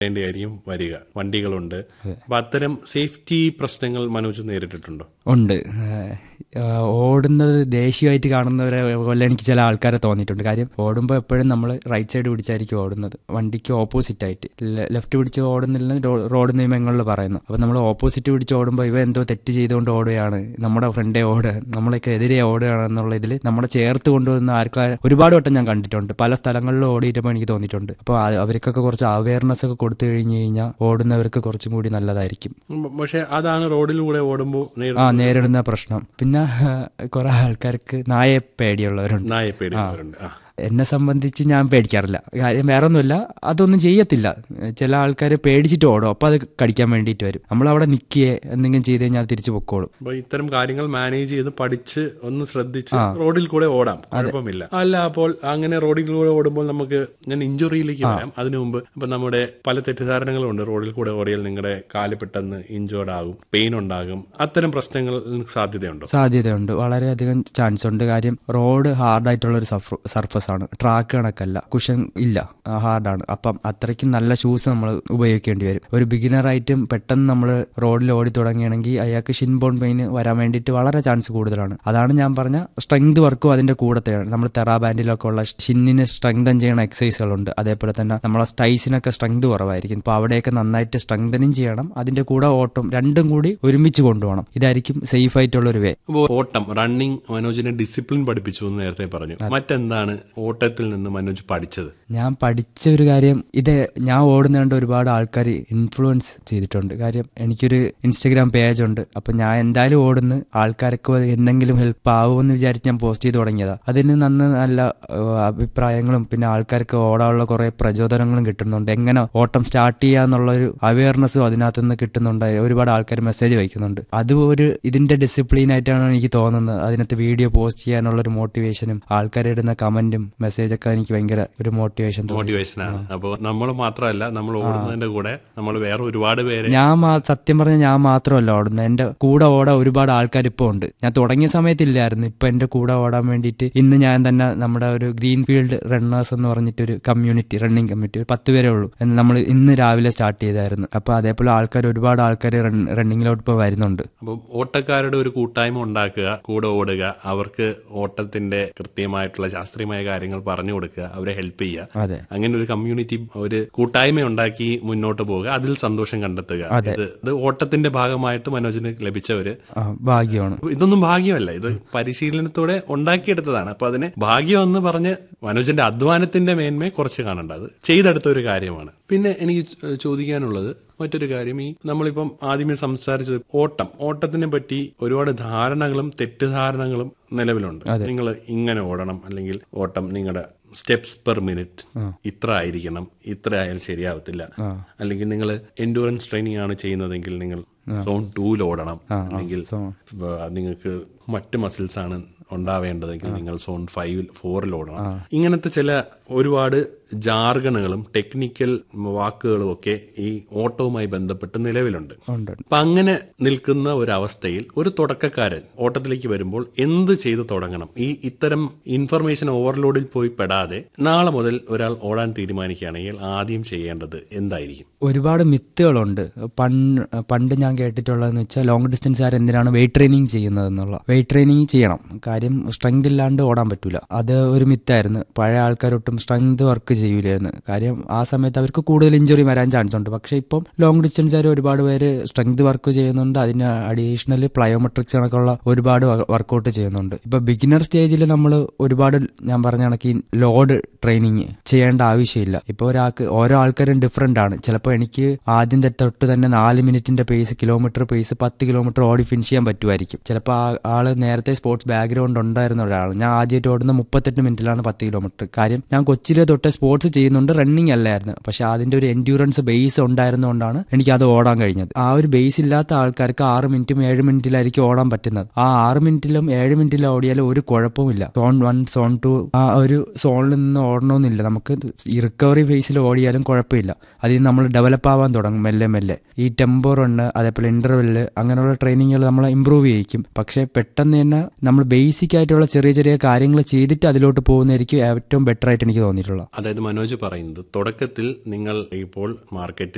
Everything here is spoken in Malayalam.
വേണ്ടിയായിരിക്കും വരിക വണ്ടികളുണ്ട് അപ്പൊ അത്തരം സേഫ്റ്റി പ്രശ്നങ്ങൾ മനോജ് നേരിട്ടിട്ടുണ്ടോ ഉണ്ട് ഏഹ്, ഏഹ്, ഓടുന്നത് ദേഷ്യമായിട്ട് കാണുന്നവരെ പോലെ എനിക്ക് ചില ആൾക്കാരെ തോന്നിയിട്ടുണ്ട് കാര്യം ഓടുമ്പോൾ എപ്പോഴും നമ്മൾ റൈറ്റ് സൈഡ് പിടിച്ചായിരിക്കും ഓടുന്നത് വണ്ടിക്ക് ഓപ്പോസിറ്റ് ആയിട്ട് ലെഫ്റ്റ് പിടിച്ച് ഓടുന്നില്ല റോഡ് നിയമങ്ങളിൽ പറയുന്നു അപ്പോൾ നമ്മൾ ഓപ്പോസിറ്റ് പിടിച്ച് ഓടുമ്പോൾ ഇവ എന്തോ തെറ്റ് ചെയ്തുകൊണ്ട് ഓടുകയാണ് നമ്മുടെ ഫ്രണ്ടേ ഓടുക നമ്മളൊക്കെ എതിരെ ഓടുകയാണ് എന്നുള്ള ഇതിൽ നമ്മളെ ചേർത്ത് കൊണ്ടുവന്ന ആർക്കാ ഒരുപാട് വട്ടം ഞാൻ കണ്ടിട്ടുണ്ട് പല സ്ഥലങ്ങളിലും ഓടിയിട്ടപ്പോൾ എനിക്ക് തോന്നിയിട്ടുണ്ട് അപ്പോൾ അവർക്കൊക്കെ കുറച്ച് അവയർനെസ് ഒക്കെ കൊടുത്തു കഴിഞ്ഞു കഴിഞ്ഞാൽ ഓടുന്നവർക്ക് കുറച്ചും കൂടി നല്ലതായിരിക്കും ഉം, പക്ഷെ അതാണ് റോഡിലൂടെ ഓടുമ്പോൾ ആ നേരിടുന്ന പ്രശ്നം പിന്നെ കുറെ ആൾക്കാർക്ക് നായെ പേടിയുള്ളവരുണ്ട് നായ പേടിയുള്ളവരുണ്ട് ആ എന്നെ സംബന്ധിച്ച് ഞാൻ പേടിക്കാറില്ല കാര്യം വേറെ ഒന്നുമില്ല അതൊന്നും ചെയ്യത്തില്ല ചില ആൾക്കാർ പേടിച്ചിട്ട് ഓടും അപ്പൊ അത് കടിക്കാൻ വേണ്ടിയിട്ട് വരും നമ്മൾ അവിടെ നിൽക്കുകയെ എന്തെങ്കിലും ചെയ്ത് കഴിഞ്ഞാൽ അത് തിരിച്ചു പൊക്കോളും അപ്പൊ ഇത്തരം കാര്യങ്ങൾ മാനേജ് ചെയ്ത് പഠിച്ച് ഒന്ന് ശ്രദ്ധിച്ച് റോഡിൽ കൂടെ ഓടാം കുഴപ്പമില്ല അല്ല അപ്പോൾ അങ്ങനെ റോഡിൽ കൂടെ ഓടുമ്പോൾ നമുക്ക് ഞാൻ ഇഞ്ചുറിയിലേക്ക് വരാം അതിനു മുമ്പ് ഇപ്പൊ നമ്മുടെ പല തെറ്റിദ്ധാരണകളുണ്ട് റോഡിൽ കൂടെ ഓടിയാൽ നിങ്ങളുടെ കാല് പെട്ടെന്ന് ഇഞ്ചേർഡ് ആകും പെയിൻ ഉണ്ടാകും അത്തരം പ്രശ്നങ്ങൾ സാധ്യതയുണ്ടോ സാധ്യതയുണ്ട് വളരെയധികം ചാൻസ് ഉണ്ട് കാര്യം റോഡ് ഹാർഡായിട്ടുള്ള ഒരു സർഫസ് ആണ് ട്രാക്ക് കണക്കല്ല കുഷൻ ഇല്ല ഹാർഡാണ് അപ്പം അത്രയ്ക്കും നല്ല ഷൂസ് നമ്മൾ ഉപയോഗിക്കേണ്ടി വരും ഒരു ബിഗിനറായിട്ടും പെട്ടെന്ന് നമ്മൾ റോഡിൽ ഓടി തുടങ്ങുകയാണെങ്കിൽ അയാൾക്ക് ഷിൻ ബോൺ പെയിൻ വരാൻ വേണ്ടിയിട്ട് വളരെ ചാൻസ് കൂടുതലാണ് അതാണ് ഞാൻ പറഞ്ഞ സ്ട്രെങ്ത് വർക്കും അതിന്റെ കൂടത്തെയാണ് നമ്മൾ തെറാ ബാൻഡിലൊക്കെ ഉള്ള ഷിന്നിന് സ്ട്രെങ്തൻ ചെയ്യുന്ന എക്സസൈസുകളുണ്ട് അതേപോലെ തന്നെ നമ്മളെ സ്റ്റൈസിനൊക്കെ സ്ട്രെങ്ത് കുറവായിരിക്കും അപ്പോൾ അവിടെയൊക്കെ നന്നായിട്ട് സ്ട്രെങ്തനും ചെയ്യണം അതിന്റെ കൂടെ ഓട്ടം രണ്ടും കൂടി ഒരുമിച്ച് കൊണ്ടുപോകണം ഇതായിരിക്കും സേഫ് ആയിട്ടുള്ള ഒരു വേ അപ്പോൾ ഓട്ടം റണ്ണിങ് മനോജിനെ ഡിസിപ്ലിൻ പഠിപ്പിച്ചു എന്ന് നേരത്തെ പറഞ്ഞു മറ്റെന്താണ് ഓട്ടത്തിൽ നിന്ന് മനോജ് പഠിച്ചത് ഞാൻ പഠിച്ച ഒരു കാര്യം ഇത് ഞാൻ ഓടുന്നതുകൊണ്ട് ഒരുപാട് ആൾക്കാർ ഇൻഫ്ലുവൻസ് ചെയ്തിട്ടുണ്ട് കാര്യം എനിക്കൊരു ഇൻസ്റ്റഗ്രാം പേജ് ഉണ്ട് അപ്പൊ ഞാൻ എന്തായാലും ഓടുന്നു ആൾക്കാർക്ക് അത് എന്തെങ്കിലും ഹെൽപ്പ് ആവുമെന്ന് വിചാരിച്ച് ഞാൻ പോസ്റ്റ് ചെയ്ത് തുടങ്ങിയതാ അതിന് നന്ന് നല്ല ഏഹ്, അഭിപ്രായങ്ങളും പിന്നെ ആൾക്കാർക്ക് ഓടാനുള്ള കുറെ പ്രചോദനങ്ങളും കിട്ടുന്നുണ്ട് എങ്ങനെ ഓട്ടം സ്റ്റാർട്ട് ചെയ്യാന്നുള്ള ഒരു അവയർനെസ്സും അതിനകത്ത് നിന്ന് കിട്ടുന്നുണ്ട് ഒരുപാട് ആൾക്കാർ മെസ്സേജ് വയ്ക്കുന്നുണ്ട് അത് ഒരു ഇതിന്റെ ഡിസിപ്ലിൻ ആയിട്ടാണ് എനിക്ക് തോന്നുന്നത് അതിനകത്ത് വീഡിയോ പോസ്റ്റ് ചെയ്യാനുള്ള ഒരു മോട്ടിവേഷനും ആൾക്കാരിടുന്ന കമന്റും മെസ്സേജ് ഒക്കെ എനിക്ക് ഭയങ്കര ഒരു മോട്ടിവേഷൻ തോന്നി മോട്ടിവേഷൻ ആണ് അപ്പോൾ നമ്മൾ മാത്രമല്ല നമ്മൾ ഓടുന്നതിന്റെ കൂടെ നമ്മൾ വേറെ ഒരുപാട് പേരെ ഞാൻ മാ- സത്യം പറഞ്ഞ ഞാൻ മാത്രമല്ല ഓടുന്നത് എന്റെ കൂടെ ഓടാൻ ഒരുപാട് ആൾക്കാർ ഇപ്പോൾ ഉണ്ട് ഞാൻ തുടങ്ങിയ സമയത്തില്ലായിരുന്നു ഇപ്പൊ എന്റെ കൂടെ ഓടാൻ വേണ്ടിയിട്ട് ഇന്ന് ഞാൻ തന്നെ നമ്മുടെ ഒരു ഗ്രീൻ ഫീൽഡ് റണ്ണേഴ്സ് എന്ന് പറഞ്ഞിട്ട് ഒരു കമ്മ്യൂണിറ്റി റണ്ണിങ് കമ്മ്യൂണിറ്റി ഒരു പത്ത് പേരേ ഉള്ളൂ നമ്മൾ ഇന്ന് രാവിലെ സ്റ്റാർട്ട് ചെയ്തായിരുന്നു അപ്പൊ അതേപോലെ ആൾക്കാർ ഒരുപാട് ആൾക്കാർ റണ്ണിങ്ങിലോട്ട് ഇപ്പോൾ വരുന്നുണ്ട് അപ്പം ഓട്ടക്കാരുടെ ഒരു കൂട്ടായ്മ ഉണ്ടാക്കുക കൂടെ ഓടുക അവർക്ക് ഓട്ടത്തിന്റെ കൃത്യമായിട്ടുള്ള ശാസ്ത്രീയമായ കാര്യങ്ങൾ പറഞ്ഞു കൊടുക്കുക അവരെ ഹെൽപ്പ് ചെയ്യുക അതെ അങ്ങനെ ഒരു കമ്മ്യൂണിറ്റി ഒരു കൂട്ടായ്മ ഉണ്ടാക്കി മുന്നോട്ട് പോവുക അതിൽ സന്തോഷം കണ്ടെത്തുക ഇത് ഇത് ഓട്ടത്തിന്റെ ഭാഗമായിട്ട് മനോജിന് ലഭിച്ച ഒരു ആ, ഭാഗ്യമാണ് ഇതൊന്നും ഭാഗ്യമല്ല ഇത് പരിശീലനത്തോടെ ഉണ്ടാക്കിയെടുത്തതാണ് അപ്പൊ അതിനെ ഭാഗ്യം എന്ന് പറഞ്ഞ് മനോജിന്റെ അധ്വാനത്തിന്റെ മേന്മയെ കുറച്ച് കാണണ്ട അത് ചെയ്തെടുത്ത ഒരു കാര്യമാണ് പിന്നെ എനിക്ക് ചോ- ചോദിക്കാനുള്ളത് മറ്റൊരു കാര്യം ഈ നമ്മളിപ്പം ആദ്യമേ സംസാരിച്ചത് ഓട്ടം ഓട്ടത്തിനെ പറ്റി ഒരുപാട് ധാരണകളും തെറ്റിദ്ധാരണകളും നിലവിലുണ്ട് നിങ്ങൾ ഇങ്ങനെ ഓടണം അല്ലെങ്കിൽ ഓട്ടം നിങ്ങളുടെ സ്റ്റെപ്സ് പെർ മിനിറ്റ് ഇത്ര ആയിരിക്കണം ഇത്ര ആയാൽ ശരിയാവത്തില്ല അല്ലെങ്കിൽ നിങ്ങൾ എൻഡൂറൻസ് ട്രെയിനിങ് ആണ് ചെയ്യുന്നതെങ്കിൽ നിങ്ങൾ സോൺ ടൂയിൽ ഓടണം അല്ലെങ്കിൽ വ- നിങ്ങൾക്ക് മറ്റ് മസിൽസ് ആണ് ഉണ്ടാവേണ്ടതെങ്കിൽ നിങ്ങൾ സോൺ ഫൈവിൽ ഫോറിൽ ഓടണം ഇങ്ങനത്തെ ചില ഒരുപാട് ജാർഗണുകളും ടെക്നിക്കൽ വാക്കുകളും ഒക്കെ ഈ ഓട്ടവുമായി ബന്ധപ്പെട്ട് നിലവിലുണ്ട് ഉണ്ട് അപ്പൊ അങ്ങനെ നിൽക്കുന്ന ഒരു അവസ്ഥയിൽ ഒരു തുടക്കക്കാരൻ ഓട്ടത്തിലേക്ക് വരുമ്പോൾ എന്ത് ചെയ്ത് തുടങ്ങണം ഈ ഇത്തരം ഇൻഫർമേഷൻ ഓവർലോഡിൽ പോയി പെടാതെ നാളെ മുതൽ ഒരാൾ ഓടാൻ തീരുമാനിക്കുകയാണെങ്കിൽ ആദ്യം ചെയ്യേണ്ടത് എന്തായിരിക്കും ഒരുപാട് മിത്തുകളുണ്ട് പണ്ട് പണ്ട് ഞാൻ കേട്ടിട്ടുള്ളതെന്ന് വെച്ചാൽ ലോങ് ഡിസ്റ്റൻസുകാർ എന്തിനാണ് വെയിറ്റ് ട്രെയിനിങ് ചെയ്യുന്നത് എന്നുള്ള വെയിറ്റ് ട്രെയിനിങ് ചെയ്യണം കാര്യം സ്ട്രെങ്ത് ഇല്ലാണ്ട് ഓടാൻ പറ്റൂല അത് ഒരു മിത്തായിരുന്നു പഴയ ആൾക്കാരൊട്ടും സ്ട്രെങ്ത് വർക്ക് ചെയ്യൂലായിരുന്നു കാര്യം ആ സമയത്ത് അവർക്ക് കൂടുതൽ ഇഞ്ചുറി വരാൻ ചാൻസ് ഉണ്ട് പക്ഷെ ഇപ്പം ലോങ് ഡിസ്റ്റൻസുകാർ ഒരുപാട് പേര് സ്ട്രെങ്ത് വർക്ക് ചെയ്യുന്നുണ്ട് അതിന് അഡീഷണൽ പ്ലയോമെട്രിക്സ് കണക്കുള്ള ഒരുപാട് വർക്കൗട്ട് ചെയ്യുന്നുണ്ട് ഇപ്പൊ ബിഗിനർ സ്റ്റേജിൽ നമ്മൾ ഒരുപാട് ഞാൻ പറഞ്ഞ കണക്ക് ലോഡ് ട്രെയിനിങ് ചെയ്യേണ്ട ആവശ്യമില്ല ഇപ്പൊ ഒരാൾക്ക് ഓരോ ആൾക്കാരും ഡിഫറെന്റ് ആണ് ചിലപ്പോൾ എനിക്ക് ആദ്യം തെ- തൊട്ട് തന്നെ നാല് മിനിറ്റിന്റെ പേസ് കിലോമീറ്റർ പേസ് പത്ത് കിലോമീറ്റർ ഓടി ഫിനിഷ് ചെയ്യാൻ പറ്റുമായിരിക്കും ചിലപ്പോൾ ആ ആള് നേരത്തെ സ്പോർട്സ് ബാക്ക്ഗ്രൗണ്ട് ഉണ്ടായിരുന്ന ഒരാൾ ഞാൻ ആദ്യമായിട്ട് ഓടുന്ന മുപ്പത്തെട്ട് മിനിറ്റിലാണ് പത്ത് കിലോമീറ്റർ കാര്യം ഞാൻ കൊച്ചിലെ തൊട്ട് സ്പോർട്സ് ചെയ്യുന്നുണ്ട് റണ്ണിങ് അല്ലായിരുന്നു പക്ഷെ അതിന്റെ ഒരു എൻഡ്യൂറൻസ് ബേസ് ഉണ്ടായിരുന്നുകൊണ്ടാണ് എനിക്ക് അത് ഓടാൻ കഴിഞ്ഞത് ആ ഒരു ബേസ് ഇല്ലാത്ത ആൾക്കാർക്ക് ആറ് മിനിറ്റും ഏഴ് മിനിറ്റിലായിരിക്കും ഓടാൻ പറ്റുന്നത് ആ ആറ് മിനിറ്റിലും ഏഴ് മിനിറ്റിലും ഓടിയാലും ഒരു കുഴപ്പമില്ല സോൺ വൺ സോൺ ടു ആ ഒരു സോണിൽ നിന്ന് ഓടണമെന്നില്ല നമുക്ക് ഈ റിക്കവറി ഫേസിൽ ഓടിയാലും കുഴപ്പമില്ല അതിൽ നിന്ന് നമ്മൾ ഡെവലപ്പ് ആവാൻ തുടങ്ങും മെല്ലെ മെല്ലെ ഈ ടെമ്പോ റണ്ണ് അതേപോലെ ഇന്റർവെല്ല് അങ്ങനെയുള്ള ട്രെയിനിങ്ങുകൾ നമ്മൾ ഇമ്പ്രൂവ് ചെയ്യിക്കും പക്ഷേ പെട്ടെന്ന് തന്നെ നമ്മൾ ബേസിക് ആയിട്ടുള്ള ചെറിയ ചെറിയ കാര്യങ്ങൾ ചെയ്തിട്ട് അതിലോട്ട് പോകുന്നതായിരിക്കും ഏറ്റവും ബെറ്റർ ആയിട്ട് എനിക്ക് തോന്നിയിട്ടുള്ളത് അതായത് മനോജ് പറയുന്നത് തുടക്കത്തിൽ നിങ്ങൾ ഇപ്പോൾ മാർക്കറ്റിൽ